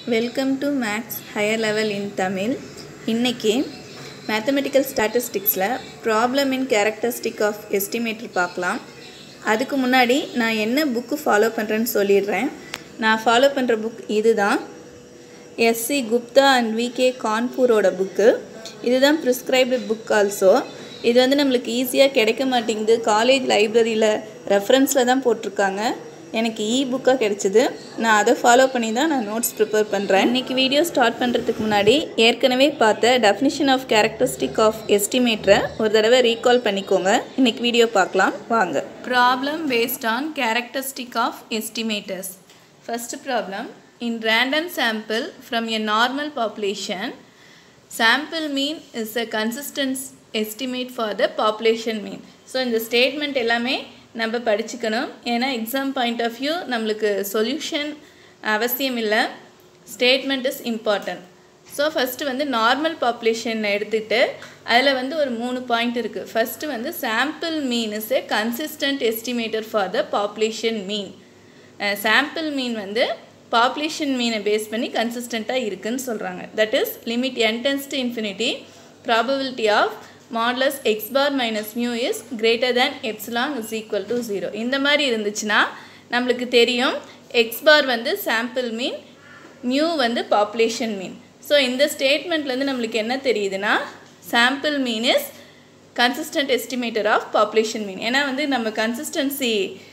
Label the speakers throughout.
Speaker 1: Welcome to maths higher level in Tamil இன்னைக்கு mathematical ஸ்டாட்டிஸ்டிக்ஸில் problem in characteristic of estimator பார்க்கலாம் அதுக்கு முன்னாடி நான் என்ன புக்கு ஃபாலோ பண்ணுறேன்னு சொல்லிடுறேன் நான் ஃபாலோ பண்ணுற புக் இதுதான் எஸ்சி குப்தா அண்ட் விகே கான்பூரோட புக்கு இதுதான் ப்ரிஸ்கிரைப்டு புக் ஆல்சோ இது வந்து நம்மளுக்கு ஈஸியாக கிடைக்க மாட்டேங்குது காலேஜ் லைப்ரரியில் ரெஃபரன்ஸில் தான் போட்டிருக்காங்க எனக்கு இ புக்காக கிடச்சிது நான் அதை ஃபாலோ பண்ணி தான் நான் நோட்ஸ் ப்ரிப்பேர் பண்ணுறேன் இன்றைக்கி வீடியோ ஸ்டார்ட் பண்ணுறதுக்கு முன்னாடி ஏற்கனவே பார்த்த டெஃபினிஷன் ஆஃப் கேரக்டரிஸ்டிக் ஆஃப் எஸ்டிமேட்டரை ஒரு தடவை ரீகால் பண்ணிக்கோங்க இன்றைக்கி வீடியோ பார்க்கலாம் வாங்க problem based on characteristic of estimators first problem in random sample from a normal population sample mean is a consistent estimate for the population mean so இந்த statement எல்லாமே நம்ம படிச்சுக்கணும் ஏன்னா எக்ஸாம் பாயிண்ட் ஆஃப் வியூ நம்மளுக்கு solution அவசியம் இல்லை statement is important so first வந்து normal population எடுத்துகிட்டு அதில் வந்து ஒரு மூணு பாயிண்ட் இருக்குது ஃபஸ்ட்டு வந்து sample mean is a consistent estimator for the population mean sample mean வந்து பாப்புலேஷன் மீனை பேஸ் பண்ணி கன்சிஸ்டண்ட்டாக இருக்குன்னு சொல்கிறாங்க that is limit n tends to infinity probability of modulus x bar minus mu is greater than epsilon is equal to zero இந்த மாதிரி இருந்துச்சுன்னா நம்மளுக்கு தெரியும் எக்ஸ் பார் வந்து சாம்பிள் மீன் மியூ வந்து பாப்புலேஷன் மீன் ஸோ இந்த ஸ்டேட்மெண்ட்லேருந்து நம்மளுக்கு என்ன தெரியுதுன்னா sample mean is consistent estimator of population mean ஏன்னா வந்து நம்ம கன்சிஸ்டன்சி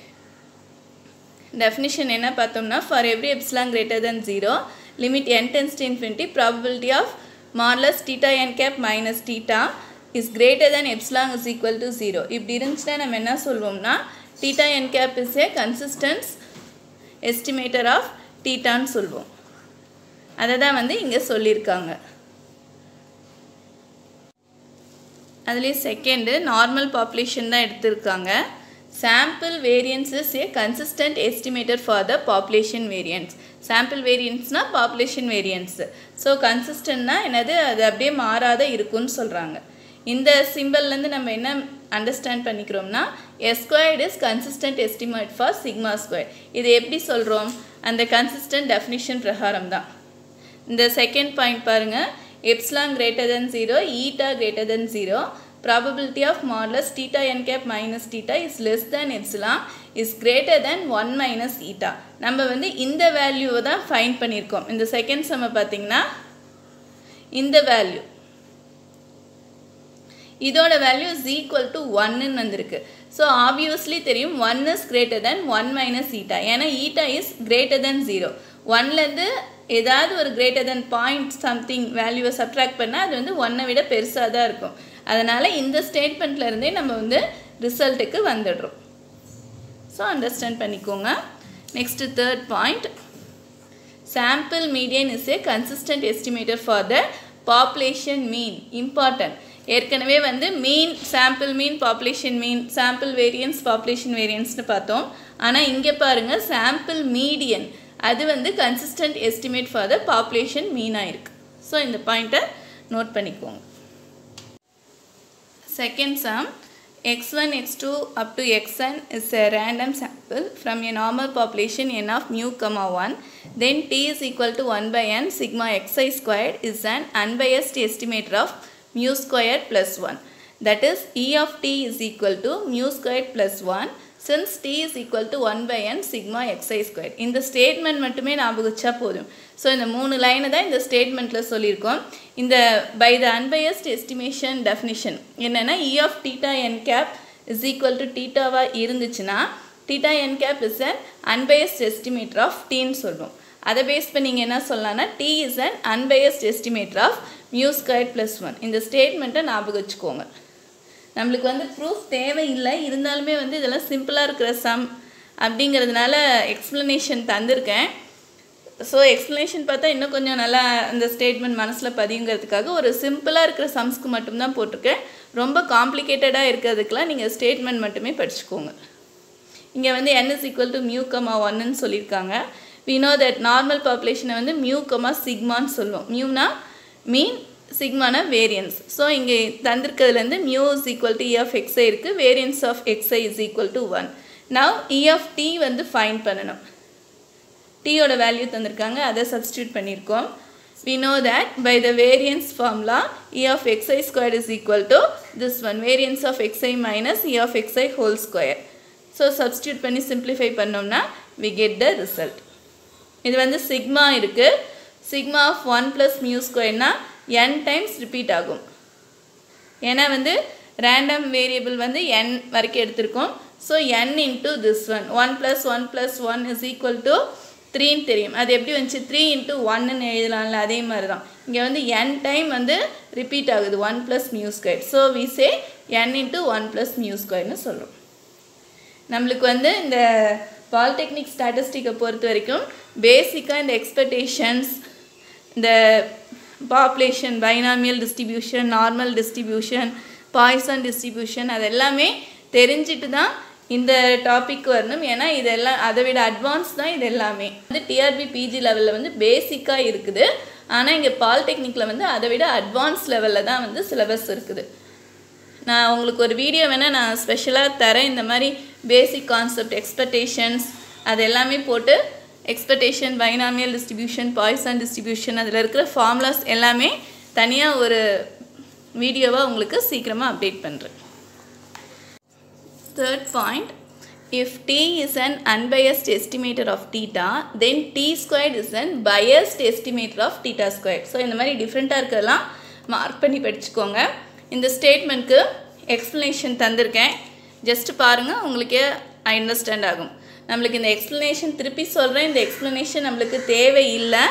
Speaker 1: டெஃபினிஷன் என்ன பார்த்தோம்னா for every epsilon greater than zero limit n tends to infinity probability of modulus theta N cap minus theta is greater than epsilon is equal to zero இப்படி இருந்துச்சுன்னா நம்ம என்ன சொல்வோம்னா theta N cap is a consistence estimator of டீட்டான்னு சொல்வோம் அதை தான் வந்து இங்கே சொல்லியிருக்காங்க அதுலேயே செகண்டு நார்மல் பாப்புலேஷன் தான் எடுத்திருக்காங்க sample variance is a consistent estimator for the population variance sample வேரியன்ஸ்னால் பாப்புலேஷன் வேரியன்ஸ் ஸோ கன்சிஸ்டன்ட்னா என்னது அது அப்படியே மாறாத இருக்குன்னு சொல்கிறாங்க இந்த சிம்பிள்லேருந்து நம்ம என்ன அண்டர்ஸ்டாண்ட் பண்ணிக்கிறோம்னா s squared is consistent estimate for sigma square இது எப்படி சொல்கிறோம் அந்த கன்சிஸ்டன்ட் டெஃபினிஷன் பிரகாரம் தான் இந்த செகண்ட் பாயிண்ட் பாருங்கள் epsilon greater than zero eta greater than zero probability of modulus theta n cap minus theta is less than epsilon is greater than 1 minus eta நம்ம வந்து இந்த வேல்யூவை தான் ஃபைண்ட் பண்ணியிருக்கோம் இந்த செகண்ட் சம்ம பார்த்தீங்கன்னா இந்த வேல்யூ இதோட வேல்யூ இஸ் ஈக்குவல் டு ஒன்னு வந்திருக்கு ஸோ ஆப்வியஸ்லி தெரியும் one is greater than one minus eta ஏன்னா eta is greater than zero ஒன்லேருந்து ஏதாவது ஒரு கிரேட்டர் தென் பாயிண்ட் சம்திங் வேல்யூவை சப்ட்ராக்ட் பண்ணால் அது வந்து ஒன்னை விட பெருசாக தான் இருக்கும் அதனால் இந்த ஸ்டேட்மெண்ட்டில் இருந்தே நம்ம வந்து ரிசல்ட்டுக்கு வந்துடுறோம் ஸோ அண்டர்ஸ்டாண்ட் பண்ணிக்கோங்க next third point sample median is a consistent estimator for the population mean important ஏற்கனவே வந்து mean sample mean population mean sample variance population வேரியன்ஸ்னு பார்த்தோம் ஆனால் இங்கே பாருங்கள் சாம்பிள் மீடியன் அது வந்து consistent estimate for the population மீனாக இருக்குது ஸோ இந்த பாயிண்ட்டை நோட் பண்ணிக்கோங்க Second sum x1 x2 up to xn is a random sample from a normal population n of mu comma 1 then t is equal to 1 by n sigma xi squared is an unbiased estimator of mu squared plus 1 that is e of t is equal to mu squared plus 1 since t is equal to 1 by n sigma xi squared இந்த statement மட்டுமே ஞாபகம் வச்சா போதும் so இந்த மூணு லைனை தான் இந்த ஸ்டேட்மெண்ட்டில் சொல்லியிருக்கோம் இந்த by the unbiased estimation definition என்னென்னா E of theta N cap is equal to டீட்டாவாக இருந்துச்சுன்னா theta N cap is an unbiased estimator of டீன்னு சொல்லுவோம் அதை பேஸ் பண்ணி நீங்கள் என்ன சொல்லலாம்னா T is an unbiased estimator of mu square plus one இந்த ஸ்டேட்மெண்ட்டை ஞாபகம் வச்சுக்கோங்க நம்மளுக்கு வந்து ப்ரூஃப் தேவையில்லை இருந்தாலுமே வந்து இதெல்லாம் சிம்பிளாக இருக்கிற சம் அப்படிங்கிறதுனால எக்ஸ்ப்ளனேஷன் தந்திருக்கேன் ஸோ எக்ஸ்ப்ளனேஷன் பார்த்தா இன்னும் கொஞ்சம் நல்லா அந்த ஸ்டேட்மெண்ட் மனசில் பதியுங்கிறதுக்காக ஒரு சிம்பிளாக இருக்கிற சம்ஸ்க்கு மட்டும்தான் போட்டிருக்கேன் ரொம்ப காம்ப்ளிகேட்டடாக இருக்கிறதுக்கெலாம் நீங்கள் ஸ்டேட்மெண்ட் மட்டுமே படிச்சுக்கோங்க இங்கே வந்து N is equal to mu comma ஒன்னுன்னு சொல்லியிருக்காங்க வி நோ தட் நார்மல் பாப்புலேஷனை வந்து மியூ கமா சிக்மான்னு சொல்லுவோம் மியூனா மீன் சிக்மான வேரியன்ஸ் ஸோ இங்கே தந்திருக்கிறதுலேருந்து mu is equal to E of X I இருக்குது variance of X I is equal to one now E of T வந்து find பண்ணணும் டீயோட வேல்யூ தந்திருக்காங்க அதை சப்ஸ்டியூட் பண்ணியிருக்கோம் we know that by the variance formula e of xi squared is equal to this one variance of xi minus e of xi whole square so substitute பண்ணி simplify பண்ணோம்னா we get the result இது வந்து sigma இருக்கு sigma of one plus mu ஸ்கொயர்னா N times repeat ஆகும் ஏன்னா வந்து random variable வந்து n வரைக்கும் எடுத்திருக்கோம் so n into this one one plus one plus one is equal to த்ரீன்னு தெரியும் அது எப்படி வந்துச்சு த்ரீ இன்ட்டு ஒன்னு எழுதலாம்ல அதே மாதிரி தான் இங்கே வந்து n டைம் வந்து ரிப்பீட் ஆகுது one plus mu square so we say n into one plus mu ஸ்கொயர்னு சொல்கிறோம் நம்மளுக்கு வந்து இந்த பாலிடெக்னிக் ஸ்டாட்டிஸ்டிக்கை பொறுத்த வரைக்கும் பேசிக்காக இந்த எக்ஸ்பெக்டேஷன்ஸ் இந்த population binomial distribution normal distribution Poisson distribution அது எல்லாமே தெரிஞ்சிட்டு தான் இந்த டாபிக் வரணும் ஏன்னா இதெல்லாம் அதை விட அட்வான்ஸ் தான் இது எல்லாமே வந்து டிஆர்பி பிஜி லெவலில் வந்து பேசிக்காக இருக்குது ஆனால் இங்கே பாலிடெக்னிக்கில் வந்து அதை விட அட்வான்ஸ் லெவலில் தான் வந்து சிலபஸ் இருக்குது நான் உங்களுக்கு ஒரு வீடியோ வேணால் நான் ஸ்பெஷலாக தரேன் இந்த மாதிரி பேசிக் கான்செப்ட் எக்ஸ்பெக்டேஷன்ஸ் அது எல்லாமே போட்டு expectation binomial distribution Poisson distribution அதில் இருக்கிற ஃபார்முலாஸ் எல்லாமே தனியாக ஒரு வீடியோவாக உங்களுக்கு சீக்கிரமாக அப்டேட் பண்ணுறேன் Third point, if t is an unbiased estimator of theta, then t squared is an biased estimator of theta squared. So இந்த மாதிரி டிஃப்ரெண்ட்டாக இருக்கிறதெல்லாம் மார்க் பண்ணி படிச்சுக்கோங்க இந்த ஸ்டேட்மெண்ட்க்கு எக்ஸ்ப்ளனேஷன் தந்திருக்கேன் ஜஸ்ட் பாருங்கள் உங்களுக்கே அண்டர்ஸ்டாண்ட் ஆகும் நம்மளுக்கு இந்த எக்ஸ்ப்ளனேஷன் திருப்பி சொல்கிறேன் இந்த எக்ஸ்ப்ளனேஷன் நம்மளுக்கு தேவை இல்லை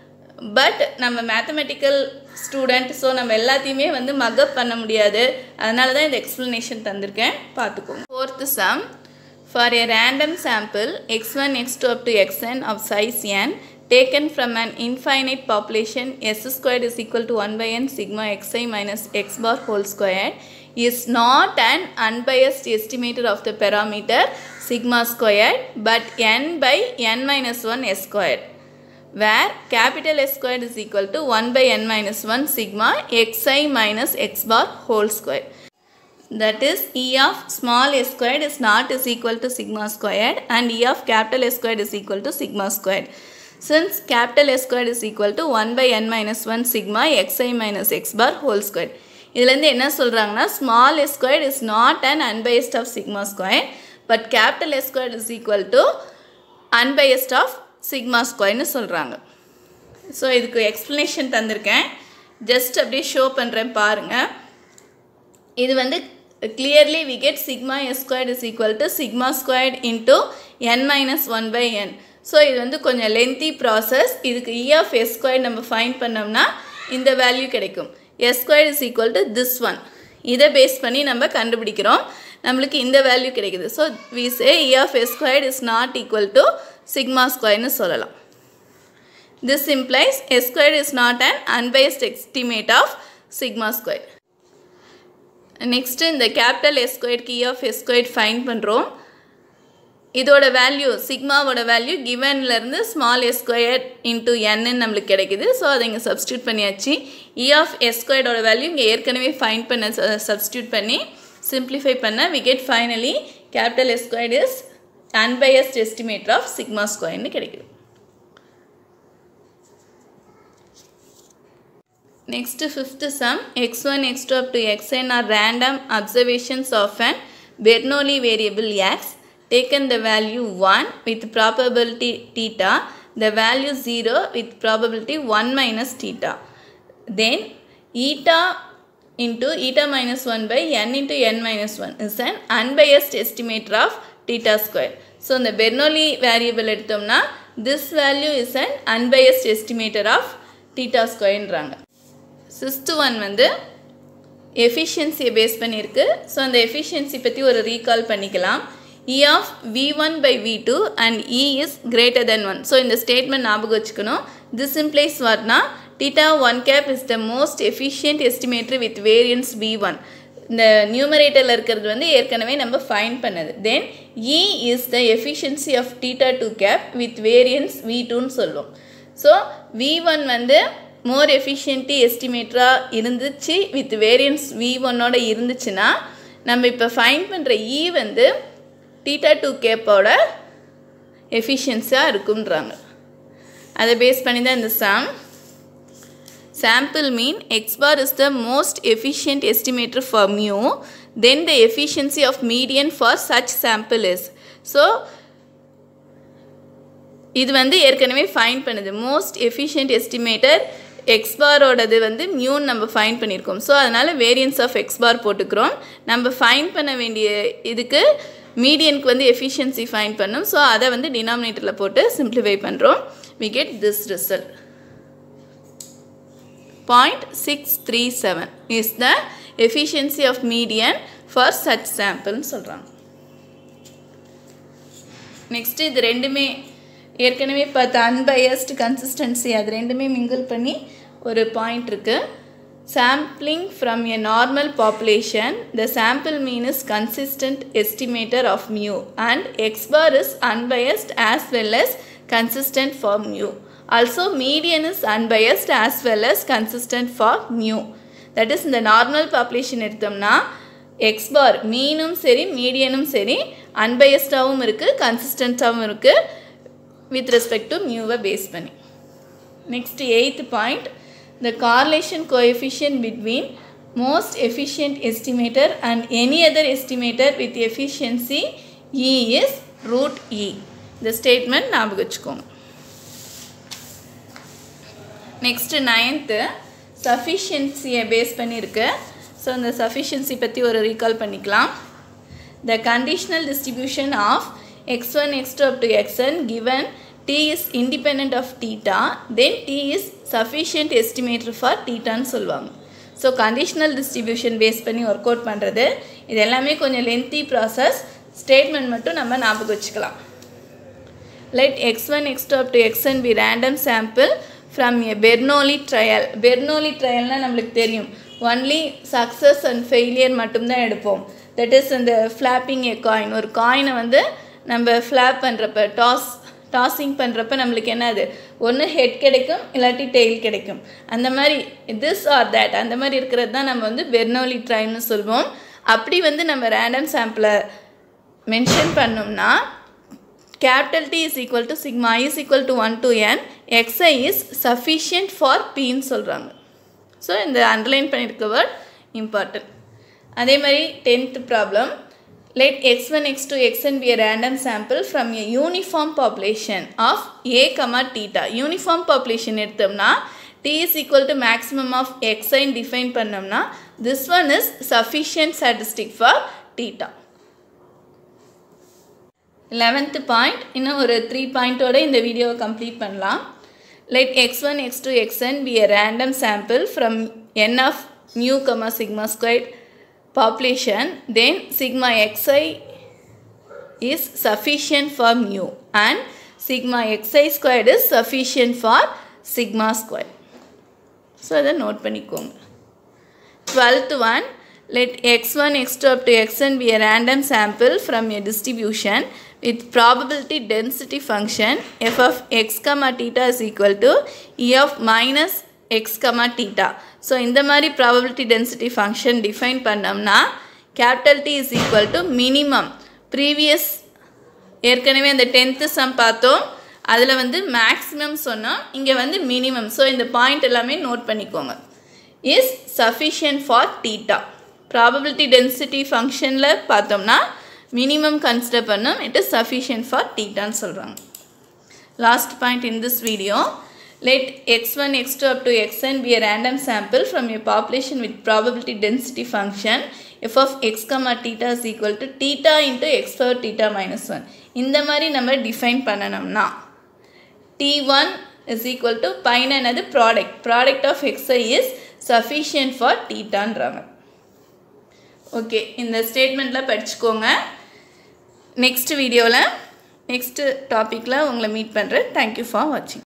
Speaker 1: பட் நம்ம மேத்தமெட்டிக்கல் ஸ்டூடெண்ட் ஸோ நம்ம எல்லாத்தையுமே வந்து மக்கப் பண்ண முடியாது அதனால தான் இந்த எக்ஸ்ப்ளனேஷன் தந்திருக்கேன் பார்த்துக்கோங்க fourth sum for a random sample x1 x2 up to xn of size n taken from an infinite population s squared is equal to 1 by n sigma xi minus x bar whole squared is not an unbiased estimator of the parameter sigma squared but n by n minus 1 s squared where capital S squared is equal to 1 by n minus 1 sigma xi minus x bar whole square. That is E of small s squared is not is equal to sigma squared and E of capital S squared is equal to sigma squared. Since capital S squared is equal to 1 by n minus 1 sigma xi minus x bar whole squared. இதுலேருந்து என்ன சொல்கிறாங்கன்னா small S square is not and unbiased of sigma square but capital S square is equal to unbiased of sigma ஸ்கொயர்னு சொல்கிறாங்க so இதுக்கு explanation தந்திருக்கேன் just அப்படியே show பண்ணுறேன் பாருங்கள் இது வந்து clearly we get sigma S squared is equal to sigma squared into N minus one by N so இது வந்து கொஞ்சம் லென்த்தி ப்ராசஸ் இதுக்கு இ ஆஃப் எஸ் ஸ்கொயர் நம்ம ஃபைன் பண்ணோம்னா இந்த வேல்யூ கிடைக்கும் S square is equal to this one இதை base பண்ணி நம்ம கண்டுபிடிக்கிறோம் நம்மளுக்கு இந்த வேல்யூ கிடைக்குது so we say E of S squared is not equal to sigma ஸ்கொயர்னு சொல்லலாம் this implies S square is not an unbiased estimate of sigma square next இந்த கேபிட்டல் எஸ் ஸ்கொயர்க்கு E of S square find பண்ணுறோம் இதோட value சிக்மாவோட வேல்யூ கிவன்லேருந்து small S square into என்னு நம்மளுக்கு கிடைக்குது ஸோ அதை இங்கே சப்ஸ்டியூட் பண்ணியாச்சு இ ஆஃப் எஸ் ஸ்கொயரோட வேல்யூ இங்கே ஏற்கனவே ஃபைன் பண்ண சப்ஸ்டியூட் பண்ணி சிம்பிளிஃபை பண்ண we get finally capital S square is unbiased estimator of sigma ஸ்கொயர்னு கிடைக்குது Next fifth sum x1 x2 up to xn are random observations of an Bernoulli variable x taken the value 1 with probability theta the value 0 with probability 1 minus theta then eta into eta minus 1 by n into n minus 1 is an unbiased estimator of theta square so இந்த Bernoulli variable எடுத்தோம்னா this value is an unbiased estimator of theta squareன்றாங்க sixth one வந்து எஃபிஷியன்சியை base பண்ணியிருக்கு so அந்த efficiency பற்றி ஒரு recall பண்ணிக்கலாம் இ of we one by we do and E is greater than one so இந்த statement ஞாபகம் வச்சுக்கணும் this implies வாட்னா theta one gap is the most efficient எஸ்டிமேட்ரி with variance we one இந்த நியூமரேட்டரில் இருக்கிறது வந்து ஏற்கனவே நம்ம ஃபைன் பண்ணது தென் இ is the efficiency of theta two gap with variance we டூன்னு சொல்லுவோம் ஸோ வி ஒன் வந்து மோர் எஃபிஷியன்ட்டி எஸ்டிமேட்டராக இருந்துச்சு வித் வேரியன்ஸ் வி ஒன்னோட இருந்துச்சுன்னா நம்ம இப்போ ஃபைன் பண்ணுற இ வந்து டீட்டா டூ கேப்போட எஃபிஷியன்ஸியாக இருக்குன்றாங்க அதை பேஸ் பண்ணி தான் இந்த sum sample mean x bar is the most efficient estimator for mu then the efficiency of median for such sample is so இது வந்து ஏற்கனவே ஃபைன் பண்ணுது மோஸ்ட் எஃபிஷியன்ட் எஸ்டிமேட்டர் எக்ஸ் பாரோடது வந்து மியூன்னு நம்ம ஃபைன் பண்ணியிருக்கோம் ஸோ அதனால் வேரியன்ஸ் ஆஃப் எக்ஸ் பார் போட்டுக்கிறோம் நம்ம ஃபைன் பண்ண வேண்டிய இதுக்கு மீடியனுக்கு வந்து எஃபிஷியன்சி ஃபைன் பண்ணும் ஸோ அதை வந்து டினாமினேட்டரில் போட்டு சிம்பிளிஃபை பண்ணுறோம் we get this result point six three seven is the efficiency of median for such சாம்பிள்னு சொல்கிறாங்க நெக்ஸ்ட்டு இது ரெண்டுமே ஏற்கனவே பார்த்த அன்பயஸ்டு கன்சிஸ்டன்சி அது ரெண்டுமே மிங்கிள் பண்ணி ஒரு பாயிண்ட் இருக்குது sampling from a normal population the sample mean is consistent estimator of mu and x bar is unbiased as well as consistent for mu also median is unbiased as well as consistent for mu that is இந்த normal population எடுத்தோம்னா X bar மீனும் சரி மீடியனும் சரி அன்பயஸ்டாகவும் இருக்குது கன்சிஸ்டண்ட்டாகவும் இருக்குது வித் ரெஸ்பெக்ட் டு மியூவை பேஸ் பண்ணி next eighth point the correlation coefficient between most efficient estimator and any other estimator with efficiency E is root E. இந்த ஸ்டேட்மெண்ட் ஞாபகம் வச்சுக்கோங்க நெக்ஸ்ட்டு நைன்த்து சஃபிஷியன்சியை பேஸ் பண்ணியிருக்கு ஸோ இந்த சஃபிஷியன்சி பற்றி ஒரு ரீகால் பண்ணிக்கலாம் the conditional distribution of X one X two up to X N given t is independent of theta then t is sufficient estimator for thetaன்னு சொல்லுவாங்க ஸோ கண்டிஷனல் டிஸ்ட்ரிபியூஷன் பேஸ் பண்ணி work out பண்ணுறது இது எல்லாமே கொஞ்சம் லென்த்தி ப்ராசஸ் ஸ்டேட்மெண்ட் மட்டும் நம்ம ஞாபகம் வச்சுக்கலாம் let X one X two up to X and be random sample from a Bernoulli trial Bernoulli ட்ரையல்னால் நம்மளுக்கு தெரியும் ஒன்லி சக்ஸஸ் அண்ட் ஃபெயிலியர் மட்டும்தான் எடுப்போம் தட் இஸ் இந்த ஃப்ளாப்பிங் ஏ காயின் ஒரு காயினை வந்து நம்ம ஃப்ளாப் பண்ணுறப்ப டாஸ் டாஸிங் பண்ணுறப்ப நம்மளுக்கு என்னது ஒன்று ஹெட் கிடைக்கும் இல்லாட்டி டெய்ல் கிடைக்கும் அந்த மாதிரி திஸ் ஆர் தேட் அந்த மாதிரி இருக்கிறது தான் நம்ம வந்து பெர்னோலி ட்ரைன்னு சொல்லுவோம் அப்படி வந்து நம்ம ரேண்டம் சாம்பிளை மென்ஷன் பண்ணோம்னா capital T is equal to sigma is equal to one to N X I is sufficient for பின்னு சொல்கிறாங்க ஸோ இந்த அண்டர்லைன் பண்ணியிருக்க வேர்ட் இம்பார்ட்டன்ட் அதே மாதிரி tenth problem let x1 x2 xn be a random sample from a uniform population of a comma theta uniform population எடுத்தோம்னா t is equal to maximum of xi define பண்ணோம்னா this one is sufficient statistic for theta 11th point இன்னும் ஒரு three பாயிண்ட்டோட இந்த வீடியோவை complete பண்ணலாம் let x1 x2 xn be a random sample from n of mu comma sigma squared population then sigma xi is sufficient for mu and sigma xi squared is sufficient for sigma squared. So அதை note பண்ணிக்கோங்க twelfth one let x1 x2 up to xn be a random sample from a distribution with probability density function f of x comma theta is equal to e of minus x comma theta so இந்த மாதிரி probability density function define பண்ணோம்னா capital T is equal to minimum previous ஏற்கனவே அந்த tenth some பார்த்தோம் அதில் வந்து maximum சொன்னோம் இங்கே வந்து மினிமம் ஸோ இந்த பாயிண்ட் எல்லாமே நோட் பண்ணிக்கோங்க is sufficient for theta probability density ஃபங்க்ஷனில் பார்த்தோம்னா மினிமம் கன்சிடர் பண்ணோம் இட் இஸ் சஃபிஷியன்ட் ஃபார் டீட்டான்னு சொல்கிறாங்க last point in this video let x1 x2 up to xn be a random sample from a population with probability density function f of x comma theta is equal to theta into x power theta minus 1 இந்த மாதிரி நம்ம define பண்ணணும்னா t1 is equal to பைன என்னது product product of xi is sufficient for thetaன்றாங்க okay இந்த ஸ்டேட்மெண்ட்டில் படிச்சுக்கோங்க நெக்ஸ்ட் வீடியோவில் நெக்ஸ்ட் டாப்பிக்கில் உங்களை மீட் பண்ணுறேன் தேங்க்யூ ஃபார் வாட்சிங்